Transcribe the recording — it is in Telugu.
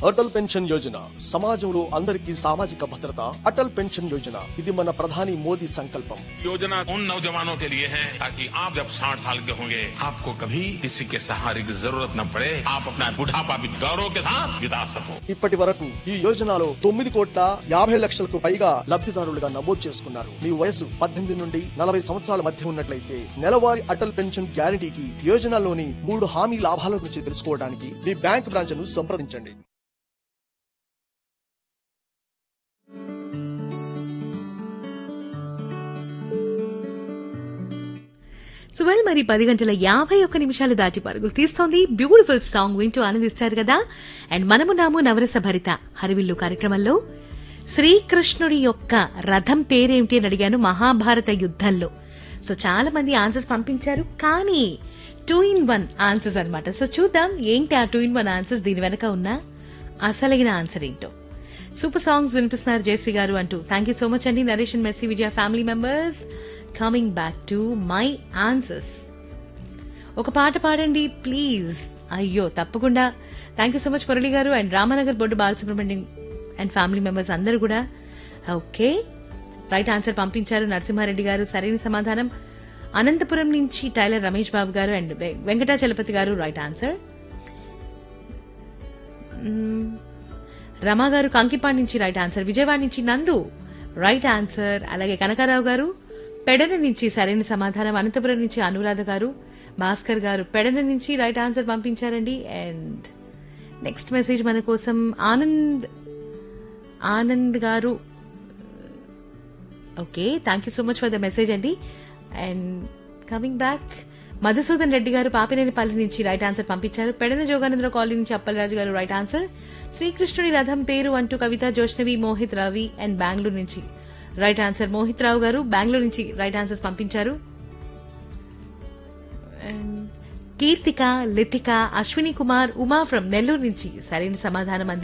అటల్ పెన్షన్ యోజన సమాజంలో అందరికీ సామాజిక భద్రత అటల్ పెన్షన్ యోజన ఇది మన ప్రధాని మోదీ సంకల్పం योजना उन नौजवानों के लिए है ताकि आप जब 60 साल के होंगे आपको कभी किसी के सहारे की जरूरत न पड़े आप अपना बुढ़ापा भी गौरव के साथ बिता सको ఇప్పటి వరకు ఈ యోజనలో తొమ్మిది కోట్ల యాభై లక్షలకు పైగా లబ్ధిదారులుగా నమోదు చేసుకున్నారు మీ వయసు పద్దెనిమిది నుండి నలభై సంవత్సరాల మధ్య ఉన్నట్లయితే నెలవారీ అటల్ పెన్షన్ గ్యారంటీకి యోజనలోని మూడు హామీ లాభాల గురించి తెలుసుకోవడానికి మీ బ్యాంక్ బ్రాంచ్ ను సంప్రదించండి సువల్ మరి పది గంటల యాభై ఒక్క నిమిషాలు దాటి పరుగులు తీస్తోంది బ్యూటిఫుల్ సాంగ్ వింటూ ఆనందిస్తారు కదా అండ్ మనమున్నాము నవరస భరిత హరివిల్లు కార్యక్రమంలో శ్రీకృష్ణుడి యొక్క రథం పేరేమిటి అని అడిగాను మహాభారత యుద్ధంలో సో చాలా మంది ఆన్సర్స్ పంపించారు కానీ టూ ఇన్ వన్ ఆన్సర్స్ అన్నమాట సో చూద్దాం ఏంటి ఆ టూ ఇన్ వన్ ఆన్సర్స్ దీని వెనక ఉన్న అసలైన ఆన్సర్ ఏంటో సూపర్ సాంగ్స్ వినిపిస్తున్నారు జయశ్రీ గారు అంటూ థ్యాంక్ యూ సో మచ్ అండి Naresh and Mercy Vijaya family members coming back to my answers ఒక పాట పాడండి ప్లీజ్ అయ్యో తప్పకుండా thank you so much Murali గారు and Ramanagar Boddu Balasubrahmanyam and family members అందరూ కూడా ఓకే రైట్ ఆన్సర్ పంపించారు నరసింహారెడ్డి గారు సరైన సమాధానం అనంతపురం నుంచి టైలర్ రమేష్ బాబు గారు అండ్ వె- వెంకటాచలపతి గారు రైట్ ఆన్సర్ మ్మ్. రమా గారు కంకిపాడు నుంచి రైట్ ఆన్సర్ విజయవాడ నుంచి నందు రైట్ ఆన్సర్ అలాగే కనకారావు గారు పెడన నుంచి సరైన సమాధానం అనంతపురం నుంచి అనురాధ గారు భాస్కర్ గారు పెడన నుంచి రైట్ ఆన్సర్ పంపించారండి అండ్ నెక్స్ట్ మెసేజ్ మన కోసం ఆనంద్ ఆనంద్ గారు okay thank you so much for the message అండి and coming back Madhusudan Reddy గారు పాపినేనిపల్లి నుంచి రైట్ ఆన్సర్ పంపించారు పెడన జోగానంద్ర కాలనీ నుంచి అప్పలరాజు గారు రైట్ ఆన్సర్ శ్రీకృష్ణుడి రథం పేరు అంటూ కవిత జోష్నవి మోహిత్ రవి అండ్ బెంగళూరు నుంచి రైట్ ఆన్సర్ మోహిత్ రావు గారు బెంగళూరు నుంచి రైట్ ఆన్సర్స్ పంపించారు And కీర్తిక లితిక అశ్విని కుమార్ ఉమా ఫ్రమ్ నెల్లూరు నుంచి సరైన సమాధానం అంది